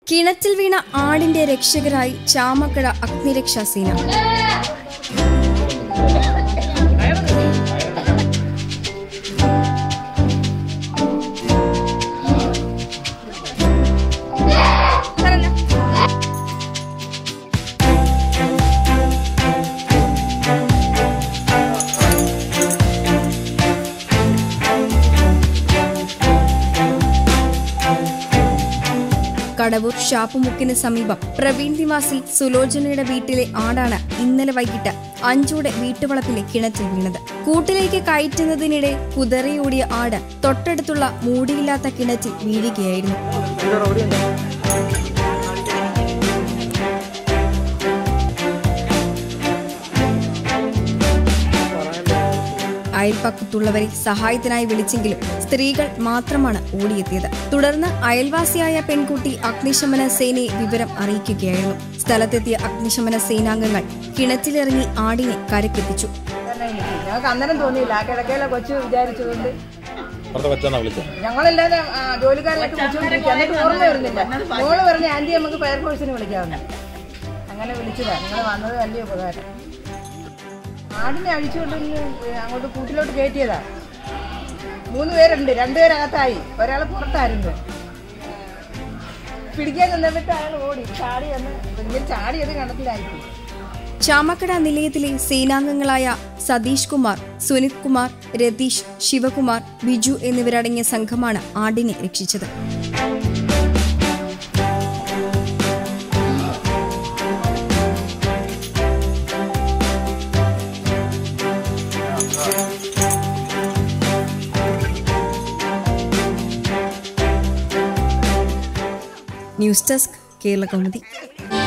കിണറ്റിൽ വീണ ആടിന്റെ രക്ഷകരായി ചാമക്കട അഗ്നിരക്ഷാ സേന കടവൂർ ഷാപ്പുമുക്കിന് സമീപം പ്രവീൺ നിവാസിൽ സുലോചനയുടെ വീട്ടിലെ ആടാണ് ഇന്നലെ വൈകിട്ട് അഞ്ചോടെ വീട്ടുവളപ്പിലെ കിണറ്റിൽ വീണത് കൂട്ടിലേക്ക് കയറ്റുന്നതിനിടെ കുതറിയോടിയ ആട് തൊട്ടടുത്തുള്ള മൂടിയില്ലാത്ത കിണറ്റിൽ വീഴുകയായിരുന്നു അയൽപക്കത്തുള്ളവരെ സഹായത്തിനായി വിളിച്ചെങ്കിലും സ്ത്രീകൾ മാത്രമാണ് ഓടിയെത്തിയത് തുടർന്ന് അയൽവാസിയായ പെൺകുട്ടി അഗ്നിശമന സേനയെ വിവരം അറിയിക്കുകയായിരുന്നു സ്ഥലത്തെത്തിയ അഗ്നിശമന സേനാംഗങ്ങൾ കിണറ്റിലിറങ്ങി ആടിനെ കരക്കെത്തിച്ചു ഞങ്ങൾക്ക് അന്നേരം തോന്നിയില്ല ആ കിടക്കയിലെ കൊച്ചു വിചാരിച്ചുകൊണ്ട് പുറത്തെ കൊച്ചാന്നാ വിളിച്ചത് ഞങ്ങളെല്ലാരും ആ, ജോലിക്കാരിലൊക്കെ വിളിച്ചുകൊണ്ടിരിക്കുക എന്നിട്ട് ഓർമ്മ വരുന്നില്ല മോള് പറഞ്ഞ ആന്റി നമുക്ക് ഫയർഫോഴ്സിനെ വിളിക്കാവുന്ന അങ്ങനെ വിളിച്ചതാ നിങ്ങൾ വന്നത് വലിയ ഉപകാരം ആടിനെ അഴിച്ചുകൊണ്ട് ഇങ്ങ് അങ്ങോട്ട് കൂട്ടിലോട്ട് കയറ്റിയതാ മൂന്ന് പേരുണ്ട് രണ്ടുപേരകത്തായി ഒരാൾ പുറത്തായിരുന്നു പിടിക്കാൻ ചെന്നപ്പോഴത്തെ അയാൾ ഓടി ചാടി വന്ന് ഇങ്ങനെ ചാടിയത് കണ്ടത്തിലായിപ്പോയി ചാമക്കട നിലയത്തിലെ സേനാംഗങ്ങളായ സതീഷ് കുമാർ സുനിത് കുമാർ രതീഷ് ശിവകുമാർ ബിജു എന്നിവരടങ്ങിയ സംഘമാണ് ആടിനെ രക്ഷിച്ചത് ന്യൂസ് ഡെസ്ക് കേരള കൗമുദി